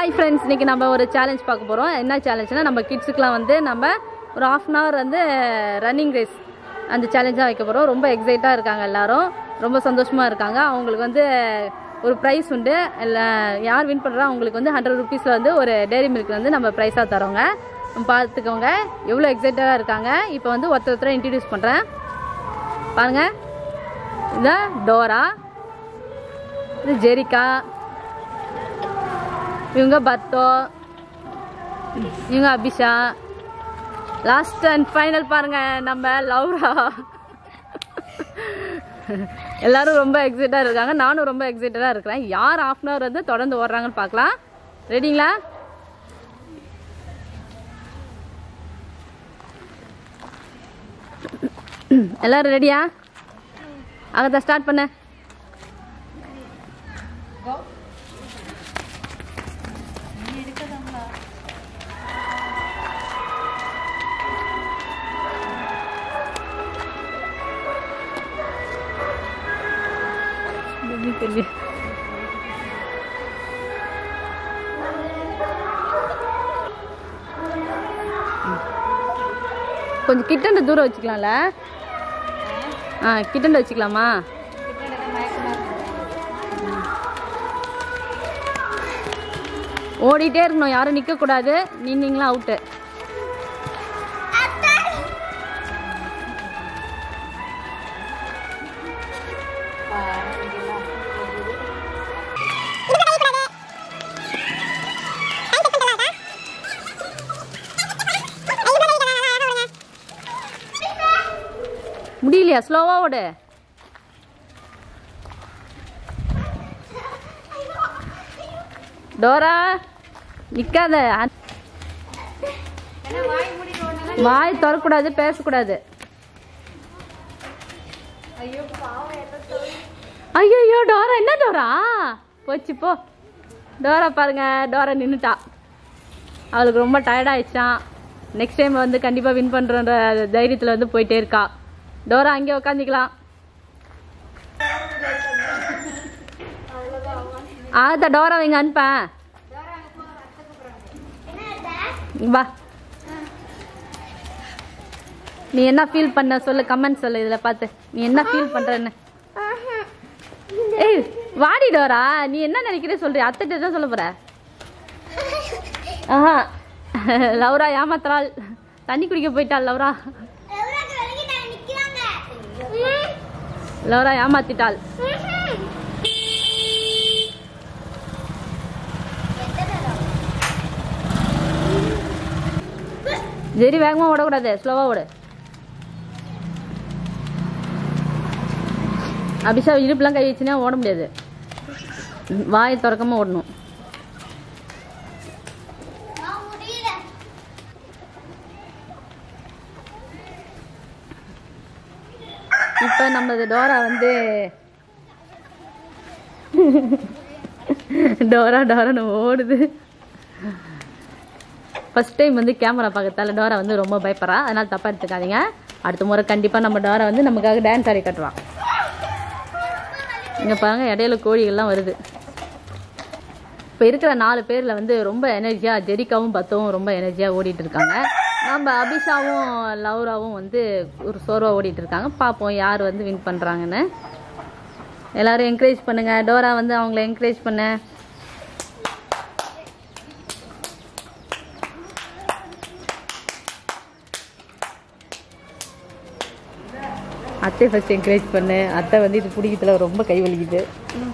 Hi friends இன்னைக்கு நம்ம ஒரு சேலஞ்ச் பார்க்க போகிறோம் என்ன சேலஞ்ச்னா நம்ம கிட்ஸுக்குலாம் வந்து நம்ம ஒரு ஆஃப் அன் ஹவர் வந்து ரன்னிங் ரேஸ் அந்த சேலஞ்சாக வைக்க போகிறோம் ரொம்ப எக்ஸைட்டாக இருக்காங்க எல்லாரும் ரொம்ப சந்தோஷமாக இருக்காங்க அவங்களுக்கு வந்து ஒரு ப்ரைஸ் உண்டு இல்லை யார் வின் பண்ணுறா அவங்களுக்கு வந்து ஹண்ட்ரட் ருபீஸில் வந்து ஒரு டெய்ரி மில்க் வந்து நம்ம ப்ரைஸாக தரோங்க பார்த்துக்கோங்க எவ்வளோ எக்ஸைட்டடாக இருக்காங்க இப்போ வந்து ஒருத்தர் ஒருத்தரை இன்ட்ரடியூஸ் பண்ணுறேன் பாருங்கள் இதான் டோரா இது ஜெரிகா இவங்க பத்தோ இவங்க அபிஷா லாஸ்ட் அண்ட் ஃபைனல் பாருங்க நம்ம லவ்ரா எல்லாரும் ரொம்ப எக்ஸைட்டாக இருக்காங்க நானும் ரொம்ப எக்ஸைட்டடாக இருக்கிறேன் யார் ஆஃப் அன் ஹவர் வந்து தொடர்ந்து ஓடுறாங்கன்னு பார்க்கலாம் ரெடிங்களா எல்லாரும் ரெடியா அகத்தான் ஸ்டார்ட் பண்ண தெரியல கொஞ்சம் கிட்டண்ட தூரம் வச்சுக்கலாம்ல ஆ கிட்டண்ட வச்சுக்கலாமா ஓடிட்டே இருக்கணும் யாரும் நிற்க கூடாது நின்னீங்களா அவுட்டு முடியலையா ஸ்லோவா ஓடு டோரா நிக்காத வாய் திறக்கூடாது பேசக்கூடாது ஐயோ டோரா என்ன டோரா போச்சு போ டோரா பாருங்க டோரா நின்னுட்டா அவளுக்கு ரொம்ப டயர்ட் ஆயிடுச்சான் நெக்ஸ்ட் டைம் வந்து கண்டிப்பாக வின் பண்ணுறன்ற தைரியத்தில் வந்து போயிட்டே இருக்கா டோரா அங்கே உட்காந்துக்கலாம் ஆதா டோரா இங்க அனுப்பேன் வா நீ என்ன ஃபீல் பண்ண சொல்லு கமெண்ட் சொல்லு இதில் பார்த்து நீ என்ன ஃபீல் பண்ணுறன்னு ஏய் வாடி டோரா நீ என்ன நினைக்கிற சொல்றிய அத்தைட்ட தான் சொல்ல போற ஆஹா லவ்ரா ஏமாத்துறாள் தண்ணி குடிக்க போயிட்டாள் லவ்ரா லவ்ரா ஏமாத்திட்டாள் சரி வேகமா ஓடக்கூடாது ஸ்லோவா ஓடு அபிஷா இடுப்புலாம் கை வச்சுனா ஓட முடியாது வாயை திறக்காம ஓடணும் இப்போ நமது டோரா வந்து டோரா டோரான்னு ஓடுது ஃபர்ஸ்ட் டைம் வந்து கேமரா பார்க்கறதால டோரா வந்து ரொம்ப பயப்படுறா அதனால தப்பா எடுத்துக்காதீங்க அடுத்த முறை கண்டிப்பாக நம்ம டோரா வந்து நமக்காக டான்ஸ் ஆடி கட்டுவான் இங்கே பாருங்க இடையில கோழிகள்லாம் வருது இப்போ இருக்கிற நாலு பேரில் வந்து ரொம்ப எனர்ஜியாக ஜெரிகாவும் பத்தவும் ரொம்ப எனர்ஜியாக ஓடிட்டு இருக்காங்க நம்ம அபிஷாவும் லவ்ராவும் வந்து ஒரு சோர்வாக ஓடிட்டு இருக்காங்க பார்ப்போம் யார் வந்து வின் பண்ணுறாங்கன்னு எல்லாரும் என்கரேஜ் பண்ணுங்க டோரா வந்து அவங்கள என்கரேஜ் பண்ண அத்தை ஃபர்ஸ்ட் என்கரேஜ் பண்ணு அத்தை வந்து இது பிடிக்கிறதுல ரொம்ப கை வலிக்குது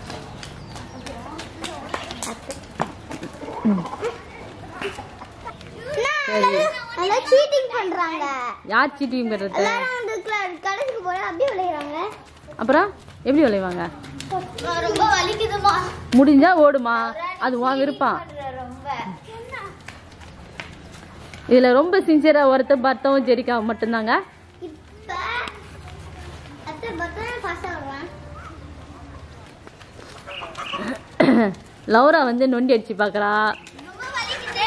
சரி நல்லா சீட்டிங் பண்றாங்க யார் சீட்டிங் பண்ணுறது எல்லாரும் வந்து கிள- கடைசிக்கு போய் அப்படியே விளையாடுறாங்க அப்புறம் எப்படி விளைவாங்க ரொம்ப வலிக்குதுமா முடிஞ்சா ஓடுமா அது உன் விருப்பம் ரொம்ப இதுல ரொம்ப சின்சியரா ஒருத்தர் பர்த்தவும் ஜெரிக்கா மட்டும்தாங்க இப்ப அத்தை பத்திரம் பாஸ் ஆகுவேன் லௌரா வந்து நொண்டி அடிச்சு பார்க்கறா ரொம்ப வலிக்குது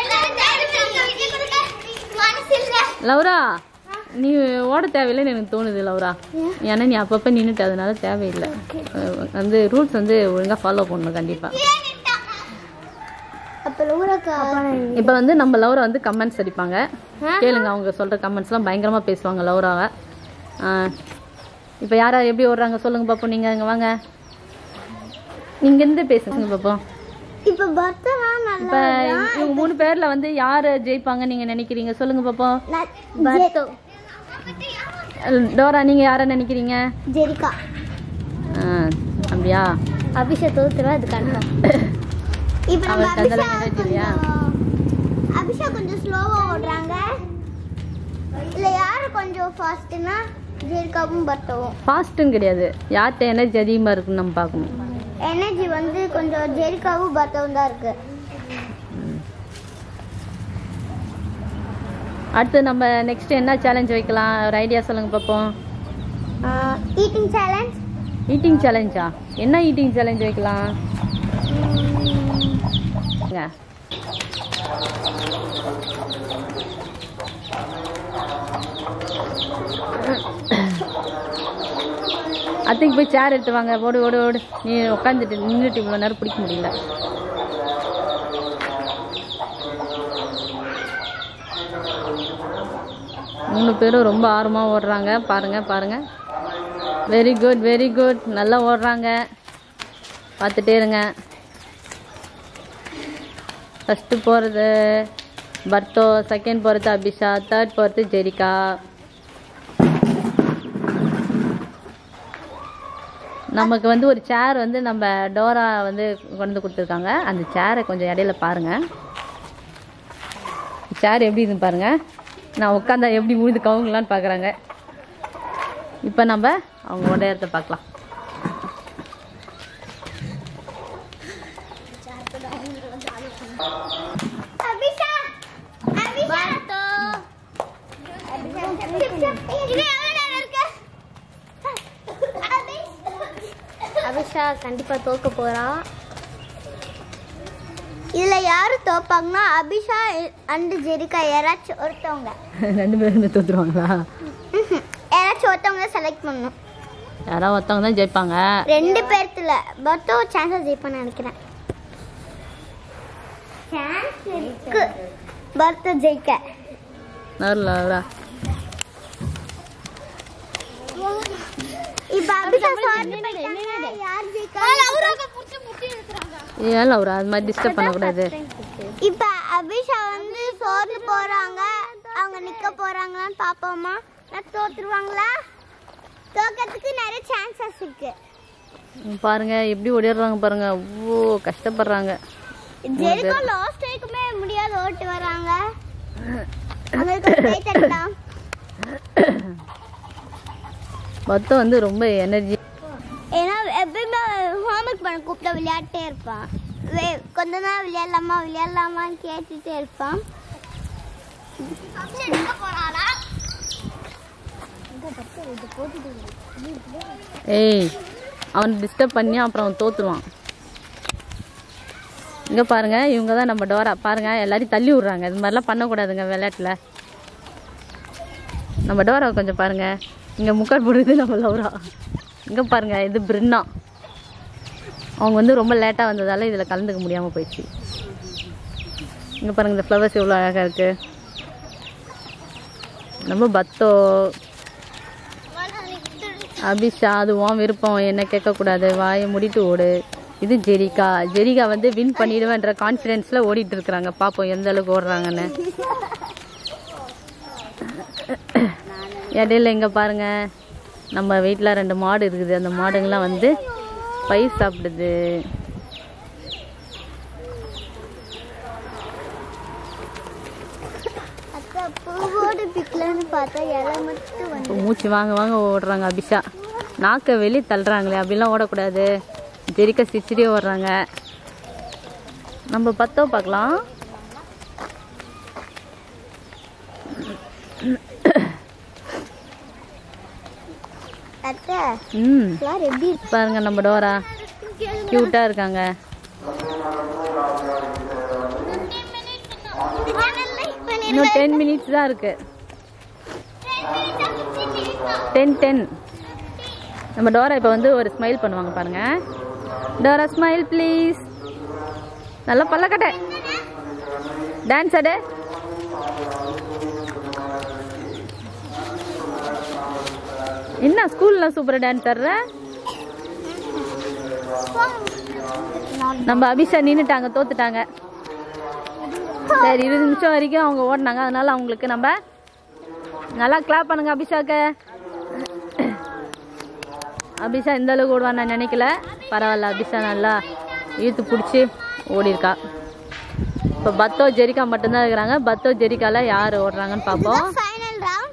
மனசு இல்ல லௌரா நீ ஓட தேவையில்லைன்னு எனக்கு தோணுது லௌரா ஏன்னா நீ அப்பப்போ நின்றுட்டு அதனால தேவையில்லை அஹ் வந்து ரூல்ஸ் வந்து ஒழுங்காக ஃபாலோ பண்ணணும் கண்டிப்பாக அப்ப லூரக்கா இப்போ வந்து நம்ம லௌரா வந்து கமெண்ட்ஸ் அடிப்பாங்க கேளுங்க அவங்க சொல்கிற கமெண்ட்ஸ்லாம் பயங்கரமாக பேசுவாங்க லௌராவை இப்போ யார் யார் எப்படி ஓடுறாங்க சொல்லுங்க பாப்போம் நீங்கள் இங்கே வாங்க நீங்க இருந்து பேசுங்க பாப்போம் இப்ப பர்த்தனா நல்லா இப்போ இவங்க மூணு பேரில் வந்து யார் ஜெயிப்பாங்க நீங்கள் நினைக்கிறீங்க சொல்லுங்க பாப்போம் பர்த்தோ டோரா நீங்கள் யாரை நினைக்கிறீங்க ஜெரிகா ஆ, அப்படியா அபிஷேக் தோத்துறா அது கன்ஃபார்ம் இப்ப நம்ம அவருக்கு அதெல்லாம் அபிஷேக் energy இல்லையா? கொஞ்சம் அபிஷேக் கொஞ்சம் ஸ்லோவா ஓடுறாங்க இல்ல யாரு கொஞ்சம் ஃபாஸ்ட்னா ஜெரிகாவும் பர்த்தவும் ஃபாஸ்ட்டுன்னு கிடையாது யார்கிட்ட எனர்ஜி அதிகமாக இருக்குன்னு நம்ம பார்க்கணும் எனர்ஜி வந்து கொஞ்சம் ஜெரிகாவும் பர்த்தவும் தான் இருக்கு அடுத்து நம்ம நெக்ஸ்ட் என்ன சேலஞ்ச் வைக்கலாம் ஒரு ஐடியா சொல்லுங்க பார்ப்போம் ஈட்டிங் சேலஞ்ச் ஈட்டிங் சேலஞ்சா என்ன ஈட்டிங் சேலஞ்ச் வைக்கலாம் இங்க. அத்தைக்கு போய் சேர் எடுத்து வாங்க ஓடு ஓடு ஓடு நீ உட்காந்துட்டு நின்றுட்டு இவ்வளோ நேரம் பிடிக்க முடியல மூணு பேரும் ரொம்ப ஆர்வமாக ஓடுறாங்க பாருங்க பாருங்க வெரி குட் வெரி குட் நல்லா ஓடுறாங்க பார்த்துட்டே இருங்க ஃபஸ்ட்டு போகிறது பர்த்தோ செகண்ட் போகிறது அபிஷா தேர்ட் போகிறது ஜெரிகா நமக்கு வந்து ஒரு சேர் வந்து நம்ம டோரா வந்து கொண்டு வந்து கொடுத்துருக்காங்க அந்த சேரை கொஞ்சம் இடையில பாருங்க சேர் எப்படி இருக்குன்னு பாருங்க நான் உட்காந்தா எப்படி உழுது கவுங்கலான்னு பார்க்குறாங்க இப்போ நம்ம அவங்க உடையறத பார்க்கலாம் அபிஷா அபிஷா இது எவ்வளவு நேரம் இருக்கு அபிஷா கண்டிப்பா தோக்க போறா இதுல யாரு தோப்பாங்கன்னா அபிஷா அண்ட் ஜெரிகா யாராச்சும் ஒருத்தவங்க ரெண்டு பேருமே தோத்துருவாங்களா ம்ஹும். யாராச்சும் ஒருத்தவங்க செலக்ட் பண்ணணும் யாராவது ஒருத்தவங்க தான் ஜெயிப்பாங்க ரெண்டு பேர்த்துல பர்த்தோ சான்சஸ் ஜெயிப்பான்னு நினைக்கிறேன் சான்ஸ் இருக்கு பர்த்தோ ஜெயிக்க நவரில் அவரா இப்ப அபிஷா சார்ட் பண்ணிட்டாங்க யார் ஜெயிக்கா ஏன் அவரா அது மாதிரி டிஸ்டர்ப் பண்ணக்கூடாது இப்ப அபிஷா வந்து சோர்ந்து போறாங்க அவங்க நிக்க போறாங்களான்னு பாப்போமா நான் தோத்துருவாங்களா தோக்கறதுக்கு நிறைய சான்சஸ் இருக்கு ம், பாருங்க எப்படி ஓடிடுறாங்க பாருங்க அவ்வளோ கஷ்டப்படுறாங்க ஜெரிகோ லாஸ்ட் வரைக்குமே முடியாது ஓட்டு வராங்க அவங்களுக்கு கை தட்டலாம் மொத்தம் வந்து ரொம்ப எனர்ஜி ஏன்னா எப்பயுமே ஹோம்ஒர்க் பண்ண கூப்பிட்டா விளையாட்டே இருப்பான் வே- கொஞ்ச நேரம் விளையாடலாமா விளையாடலாமான்னு கேட்டுட்டே இருப்பான் ஏய் அவன் டிஸ்டர்ப் பண்ணி அப்புறம் அவன் தோத்துருவான் இங்கே பாருங்க இவங்க தான் நம்ம டோரா பாருங்க எல்லாரையும் தள்ளி விட்றாங்க இது மாதிரிலாம் பண்ணக்கூடாதுங்க விளையாட்டில் நம்ம டோராவை கொஞ்சம் பாருங்க இங்கே முக்கால் போடுறது நம்ம லௌரா இங்கே பாருங்க இது பிரின்னா அவங்க வந்து ரொம்ப லேட்டாக வந்ததால இதில் கலந்துக்க முடியாமல் போயிடுச்சு இங்கே பாருங்க இந்த ஃப்ளவர்ஸ் எவ்வளோ அழகாக இருக்குது நம்ம பத்தோ அபிஷா அது உன் விருப்பம் என்ன கேட்கக்கூடாது வாயை மூடிட்டு ஓடு இது ஜெரிகா ஜெரிகா வந்து வின் பண்ணிடுவேன்ற கான்ஃபிடென்ஸில் ஓடிட்டு இருக்கிறாங்க பார்ப்போம் எந்த அளவுக்கு ஓடுறாங்கன்னு இடையில இங்கே பாருங்க நம்ம வீட்டில் ரெண்டு மாடு இருக்குது அந்த மாடுங்கெல்லாம் வந்து பயிர் சாப்பிடுது அக்கா பூவோடு பிக்கலன்னு பார்த்தா இலை மட்டும் வந்து இப்போ மூச்சு வாங்க வாங்க ஓடுறாங்க அபிஷா நாக்கை வெளியே தள்ளுறாங்களே அப்படிலாம் ஓடக்கூடாது ஜெரிக்கா சிரிச்சிட்டே ஓடுறாங்க நம்ம பத்தோ பார்க்கலாம் அத்தை ம் எல்லாரும் எப்படி இருக்கு பாருங்க நம்ம டோரா க்யூட்டாக இருக்காங்க இன்னும் டென் மினிட்ஸ் தான் இருக்கு டென் டென் நம்ம டோரா இப்போ வந்து ஒரு ஸ்மைல் பண்ணுவாங்க பாருங்க டோரா ஸ்மைல் ப்ளீஸ் நல்லா பல்லக்கட்டை டான்ஸ் ஆடு என்ன ஸ்கூல்ல சூப்பரா டான்ஸ் ஆடுற நம்ம அபிஷா நின்னுட்டாங்க தோத்துட்டாங்க சரி இருபது நிமிஷம் வரைக்கும் அவங்க ஓடினாங்க அதனால அவங்களுக்கு நம்ம நல்லா கிளாப் பண்ணுங்க அபிஷாக்கு அபிஷா இந்த அளவுக்கு ஓடுவான்னு நான் நினைக்கல பரவாயில்ல அபிஷா நல்லா இழுத்து பிடிச்சி ஓடி இருக்கா இப்போ பத்தோ ஜெரிகா மட்டும்தான் இருக்கிறாங்க பத்தோ ஜெரிகால யார் ஓடுறாங்கன்னு பார்ப்போம் ஃபைனல் ரவுண்ட்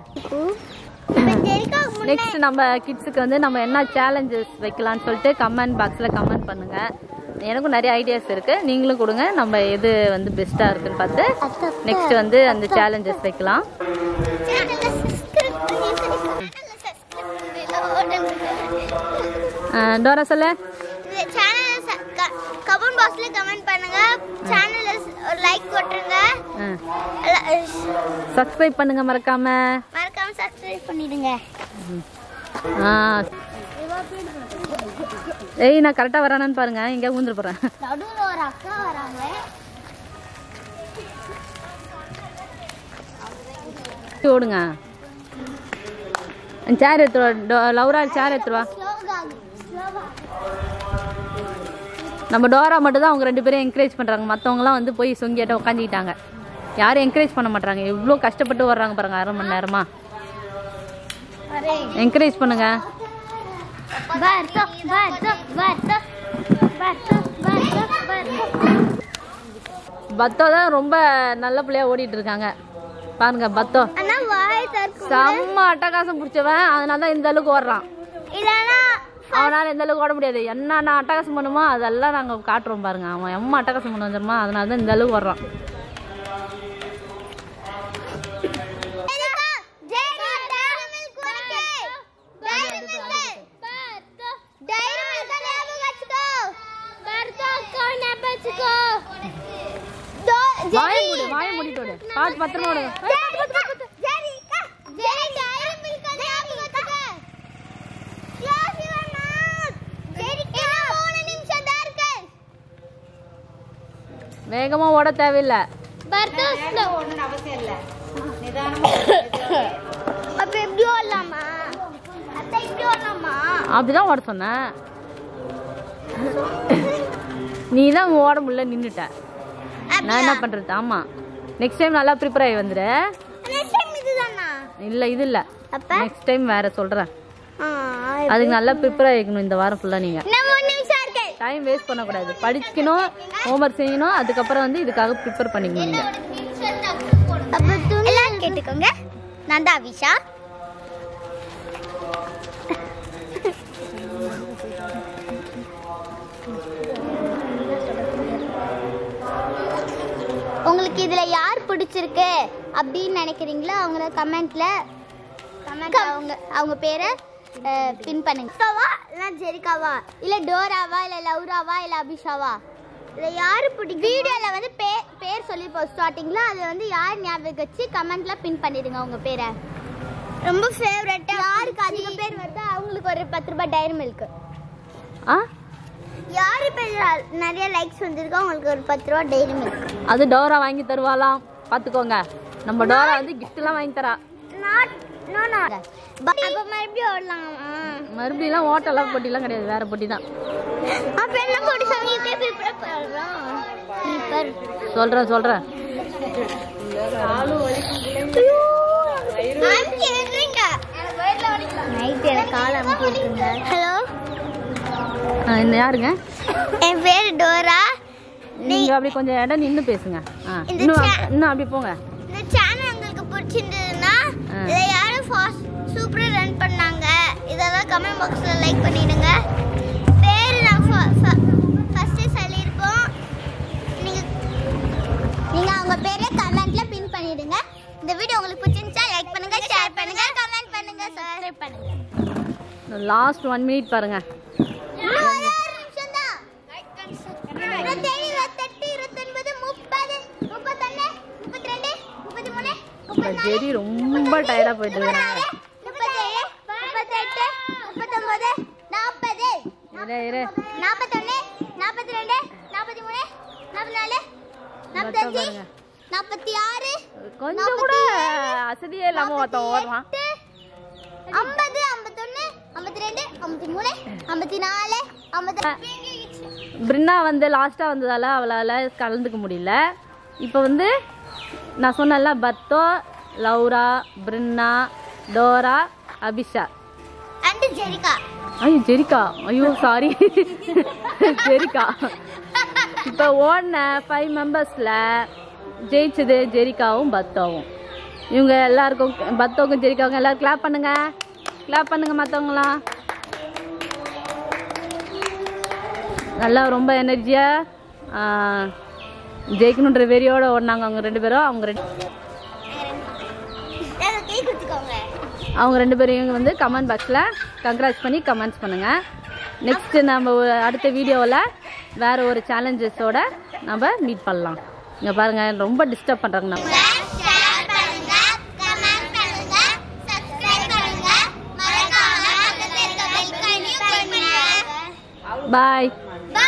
ஜெரிகா நெக்ஸ்ட் நம்ம கிட்ஸுக்கு வந்து நம்ம என்ன சேலஞ்சஸ் வைக்கலாம்னு சொல்லிட்டு கமெண்ட் பாக்ஸில் கமெண்ட் பண்ணுங்க எனக்கும் நிறைய ஐடியாஸ் இருக்கு நீங்களும் கொடுங்க நம்ம எது வந்து பெஸ்ட்டாக இருக்குன்னு பார்த்து நெக்ஸ்ட் வந்து அந்த சேலஞ்சஸ் வைக்கலாம் சேனலை சப்ஸ்கிரைப் பண்ணி சேனலை சப்ஸ்கிரைப் பண்ணி அஹ் டோரா சொல்லு இந்த சேனலை கமெண்ட் பாக்ஸ்ல கமெண்ட் பண்ணுங்க சேனலை ஒரு லைக் போட்டுருங்க சப்ஸ்கிரைப் பண்ணுங்க மறக்காம மறக்காம சப்ஸ்கிரைப் பண்ணிடுங்க ஆ ஏய் நான் கரெக்டாக வரானான்னு பாருங்க எங்கே ஊந்துரு போகிறேன் நடுவில் ஒரு அக்கா வராங்க ஓடுங்க சேர் எடுத்துருவா லவ்ரா சேர் எடுத்துருவா ஸ்லோகா ஸ்லோகா நம்ம டோரா மட்டும் தான் அவங்க ரெண்டு பேரும் என்கரேஜ் பண்ணுறாங்க மற்றவங்களாம் வந்து போய் சொங்கியாட்ட உட்காந்துக்கிட்டாங்க யாரும் என்கரேஜ் பண்ண மாட்டாங்க எவ்வளோ கஷ்டப்பட்டு வர்றாங்க பாருங்க அரை மணி நேரமா என்கரேஜ் பண்ணுங்க Barto, Barto, Barto, Barto, Barto, Barto. பத்தோ தான் ரொம்ப நல்ல பிள்ளையா ஓடிட்டு இருக்காங்க பாருங்க பத்தோ ஆனா வாய் திறக்கும் செம்ம அட்டகாசம் பிடிச்சவன் அதனால தான் இந்த அளவுக்கு ஓடுறான் இல்லனா அவனால எந்த அளவுக்கு ஓட முடியாது என்னென்ன அட்டகாசம் பண்ணுமோ அதெல்லாம் நாங்கள் காட்டுறோம் பாருங்க அவன் எம்ம அட்டகாசம் பண்ண வந்துருமா அதனால தான் இந்த அளவுக்கு ஓடுறான் வாய மூடு வாய மூடிட்டு ஓடு பாத்து பத்திரமா ஓடு வேகமா ஓட தேவையில்லை அப்ப எப்படி ஓடலாமா அத்தை இப்படி ஓடலாமா அப்படிதான் ஓட சொன்னேன் நீ தான் ஓட முடியல நின்னுட்ட நான் என்ன பண்றது ஆமா நெக்ஸ்ட் டைம் நல்லா ப்ரிப்பேர் ஆகி வந்துடு நெக்ஸ்ட் டைம் இதுதானா இல்ல இது இல்ல அப்ப நெக்ஸ்ட் டைம் வேற சொல்றேன் ஆ, அதுக்கு நல்லா ப்ரிப்பேர் ஆகிக்கணும் இந்த வாரம் ஃபுல்லா நீங்க இன்னும் மூணு நிமிஷம் இருக்கு டைம் வேஸ்ட் பண்ணக்கூடாது படிக்கணும் ஹோம்ஒர்க் செய்யணும் அதுக்கப்புறம் வந்து இதுக்காக ப்ரிப்பேர் பண்ணிக்கணும் நீங்க அப்ப துணி எல்லாரும் கேட்டுக்கோங்க நான் தான் அபிஷா உங்களுக்கு இதுல யார் பிடிச்சிருக்கு அப்படின்னு நினைக்கிறீங்களோ அவங்கள கமெண்ட்ல கமெண்ட் அவங்க அவங்க பேரை பின் பண்ணுங்க அபிஷாவா இல்லை ஜெரிகாவா இல்லை டோராவா இல்லை லவ்ராவா இல்லை அபிஷாவா இல்லை யாரு பிடிக்கும் வீடியோவில் வந்து பே பேர் சொல்லியிருப்போம் ஸ்டார்டிங்கில் அது வந்து யார் ஞாபகம் வச்சு கமெண்ட்ல பின் பண்ணிடுங்க உங்க பேரை ரொம்ப ஃபேவரட்டாக யாருக்கு அதிக பேர் வருதோ அவங்களுக்கு ஒரு பத்து ரூபாய் டைரி மில்க் ஆ யாரு பேர் நிறைய லைக்ஸ் வந்திருக்கோ அவங்களுக்கு ஒரு பத்து ரூபா டைரி மில்க் அது டோரா வாங்கி தருவாளாம் பாத்துக்கோங்க நம்ம டோரா வந்து gift எல்லாம் வாங்கி தரா நாட் நோ நோ அப்போ மறுபடியும் ஓடலாமா மறுபடியும் ஓட்டெல்லாம் போட்டிலாம் கிடையாது வேற போட்டி தான் அப்ப என்ன போட்டு சமைக்க ப்ரிப்பேர் பண்ணலாம் ப்ரிப்பேர் சொல்றேன் சொல்றேன் நைட் எனக்கு கால் அமுக்கிட்டுருங்க ஹலோ ஆ, இந்த யாருங்க என் பேர் டோரா நீங்க அப்படி கொஞ்சம் இடம் நின்னு பேசுங்க ஆ, இந்த இன்னும் cha- அப்- இன்னும் அப்படி போங்க இந்த சேனல் உங்களுக்கு பிடிச்சிருந்ததுன்னா ஆ. இதை யாரும் ஃபாஸ்ட் சூப்பராக ரன் பண்ணாங்க இதெல்லாம் கமெண்ட் பாக்ஸில் லைக் பண்ணிடுங்க பேர் நான் ஃபஸ்ட்டே சொல்லியிருப்போம் நீங்கள் நீங்கள் அவங்க பேரை கமெண்ட்ல பின் பண்ணிடுங்க இந்த வீடியோ உங்களுக்கு பிடிச்சிருந்துச்சா லைக் பண்ணுங்க ஷேர் பண்ணுங்க கமெண்ட் பண்ணுங்க சப்ஸ்கிரைப் பண்ணுங்க லாஸ்ட் ஒன் மினிட் பாருங்க இன்னும் ஒரே ஒரு நிமிஷம் தான். இருபத்தேழு, இருபத்தெட்டு, இருபத்தொன்பது, முப்பது, முப்பத்தொன்னு, முப்பத்திரெண்டு, முப்பத்திமூணு, முப்பத்திநாலு, ஜெரி ரொம்ப டயர்டா போயிட்டு முப்பத்தாறு, இருக்காங்க முப்பத்தேழு, முப்பத்தெட்டு, முப்பத்தொன்பது, நாற்பது, இரு இரு நாற்பத்தொன்னு, நாற்பத்திரெண்டு, நாற்பத்திமூணு, நாற்பத்திநாலு, நாற்பத்தஞ்சு பாருங்க. நாற்பத்தி ஆறு கொஞ்சம் கூட அசதியே இல்லாம ஒருத்தன் ஓடுறான் ஐம்பது ஐம்பத்தொன்னு ஐம்பத்தி ரெண்டு ஐம்பத்தி மூணு ஐம்பத்தி நாலு ஐம்பத்தி பிரின்னா வந்து லாஸ்ட்டாக வந்ததால அவளால் கலந்துக்க முடியல இப்போ வந்து நான் சொன்னேன்ல பத்தோ Laura Brinna Dora Abisha and Jerica ஐயோ ஜெரிகா ஐயோ சாரி ஜெரிகா இப்போ ஓடின ஃபைவ் மெம்பர்ஸில் ஜெயிச்சது ஜெரிகாவும் பத்தோவும் இவங்க எல்லாருக்கும் பத்தோவுக்கும் ஜெரிகாவுக்கும் எல்லாரும் கிளாப் பண்ணுங்க கிளாப் பண்ணுங்க மற்றவங்களாம் நல்லா ரொம்ப எனர்ஜியாக ஜெயிக்கணுன்ற வெறியோட ஓடினாங்க அவங்க ரெண்டு பேரும் அவங்க ரெண்டு கை குத்துக்கோங்க அவங்க ரெண்டு பேரையும் வந்து கமெண்ட் பாக்ஸில் கங்க்ராட்ஸ் பண்ணி கமெண்ட்ஸ் பண்ணுங்கள் நெக்ஸ்ட்டு நம்ம ஒரு- அடுத்த வீடியோவில் வேறு ஒரு சேலஞ்சஸோட நம்ம மீட் பண்ணலாம் இங்கே பாருங்கள் ரொம்ப டிஸ்டர்ப் பண்ணுறாங்க நம்ம ஷேர் பண்ணுங்க கமெண்ட் பண்ணுங்க சப்ஸ்கிரைப் பண்ணுங்க மறக்காம பக்கத்துல இருக்க பெல் ஐகானையும் கிளிக் பண்ணுங்க பாய் பை